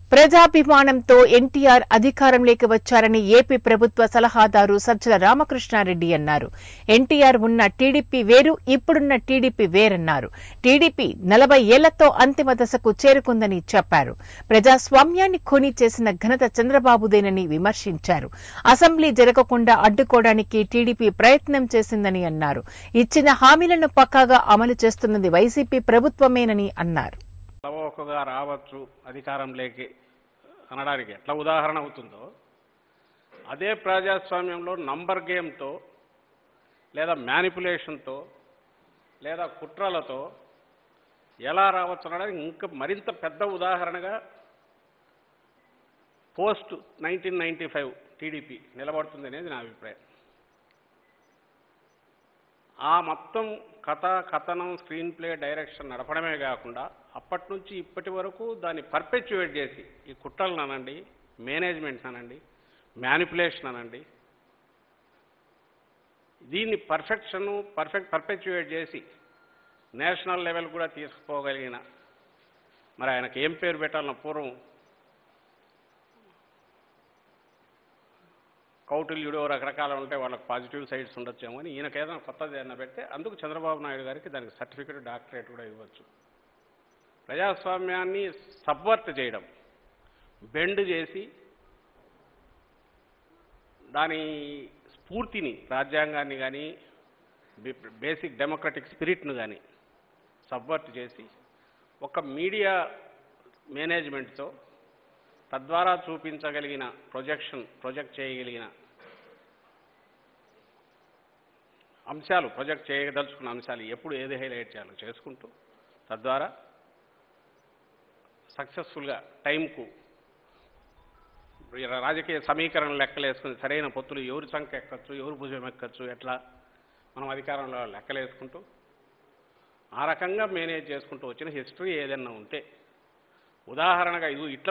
ప్రజాభిమానంతో ఎన్టీఆర్ అధికారంలోకి వచ్చారని ఏపీ ప్రభుత్వ సలహాదారు సజ్జల రామకృష్ణారెడ్డి అన్నారు ఎన్టీఆర్ ఉన్న టీడీపీ వేరు ఇప్పుడున్న టీడీపీ వేరన్నారు టీడీపీ నలభై ఏళ్లతో అంతిమ దశకు చేరుకుందని చెప్పారు ప్రజాస్వామ్యాన్ని ఖూనీ చేసిన ఘనత చంద్రబాబుదేనని విమర్శించారు అసెంబ్లీ జరగకుండా అడ్డుకోవడానికి టీడీపీ ప్రయత్నం చేసిందని అన్నారు ఇచ్చిన హామీలను పక్కాగా అమలు చేస్తున్నది వైసీపీ ప్రభుత్వమేనని అన్నారు తవోకగా రావచ్చు అధికారంలోకి అనడానికి ఎట్లా ఉదాహరణ అవుతుందో అదే ప్రజాస్వామ్యంలో నంబర్ గేమ్తో లేదా మ్యానిపులేషన్తో లేదా కుట్రలతో ఎలా రావచ్చు అనడానికి ఇంకా మరింత పెద్ద ఉదాహరణగా post nineteen ninety five TDP నిలబడుతుంది అనేది నా అభిప్రాయం ఆ మొత్తం కథ కథనం స్క్రీన్ ప్లే డైరెక్షన్ నడపడమే కాకుండా అప్పటి నుంచి ఇప్పటి వరకు దాన్ని పర్పెచ్యువేట్ చేసి ఈ కుట్రలను అనండి మేనేజ్మెంట్ అనండి మ్యానిపులేషన్ అనండి దీన్ని పర్ఫెక్షన్ పర్ఫెక్ట్ పర్పెచ్యువేట్ చేసి నేషనల్ లెవెల్ కూడా తీసుకుపోగలిగిన మరి ఆయనకి ఏం పేరు పెట్టాలన్న పూర్వం కౌటిల్యుడు రకరకాల ఉంటే వాళ్ళకి పాజిటివ్ సైడ్స్ ఉండొచ్చేమో అని ఈయనకి ఏదైనా కొత్తది ఏదైనా పెడితే అందుకు చంద్రబాబు నాయుడు గారికి దానికి సర్టిఫికెట్ డాక్టరేట్ కూడా ఇవ్వచ్చు ప్రజాస్వామ్యాన్ని సబ్వర్ట్ చేయడం బెండ్ చేసి దాని స్ఫూర్తిని రాజ్యాంగాన్ని కానీ బేసిక్ డెమోక్రటిక్ స్పిరిట్ను కానీ సబ్వర్ట్ చేసి ఒక మీడియా మేనేజ్మెంట్తో తద్వారా చూపించగలిగిన ప్రొజెక్షన్ ప్రొజెక్ట్ చేయగలిగిన అంశాలు ప్రొజెక్ట్ చేయదలుచుకున్న అంశాలు ఎప్పుడు ఏది హైలైట్ చేయాలో చేసుకుంటూ తద్వారా సక్సెస్ఫుల్గా టైంకు రాజకీయ సమీకరణ లెక్కలు వేసుకుని సరైన పొత్తులు ఎవరి సంఖ్య ఎక్కచ్చు ఎవరు భుజం ఎక్కచ్చు ఎట్లా మనం అధికారంలో లెక్కలు వేసుకుంటూ ఆ రకంగా మేనేజ్ చేసుకుంటూ వచ్చిన హిస్టరీ ఏదైనా ఉంటే ఉదాహరణగా ఇది ఇట్లా